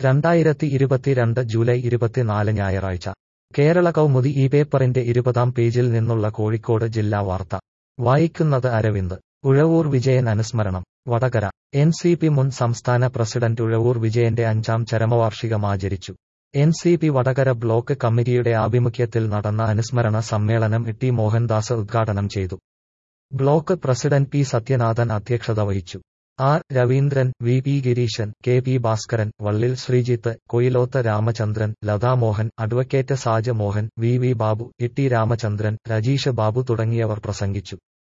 രണ്ടായിരത്തി ഇരുപത്തിരണ്ട് ജൂലൈ ഇരുപത്തിനാല് ഞായറാഴ്ച കേരള കൗമുദി ഈ പേപ്പറിന്റെ ഇരുപതാം പേജിൽ നിന്നുള്ള കോഴിക്കോട് ജില്ലാ വാർത്ത വായിക്കുന്നത് അരവിന്ദ് ഉഴവൂർ വിജയൻ അനുസ്മരണം വടകര എൻ സി പി മുൻ സംസ്ഥാന പ്രസിഡന്റ് ഉഴവൂർ വിജയന്റെ അഞ്ചാം ചരമവാർഷികം ആചരിച്ചു N C P Vadakara block കമ്മിറ്റിയുടെ ആഭിമുഖ്യത്തിൽ നടന്ന അനുസ്മരണ സമ്മേളനം ടി മോഹൻദാസ് ഉദ്ഘാടനം ചെയ്തു ബ്ലോക്ക് പ്രസിഡന്റ് പി സത്യനാഥൻ അധ്യക്ഷത വഹിച്ചു R Raveendran V P Gireeshan K P Bhaskaran Vallil Sreejith Koyiloth Ramachandran Lathamohan advocate Saj Mohan V V Babu E T Ramachandran Rajeesh Babu തുടങ്ങിയവർ പ്രസംഗിച്ചു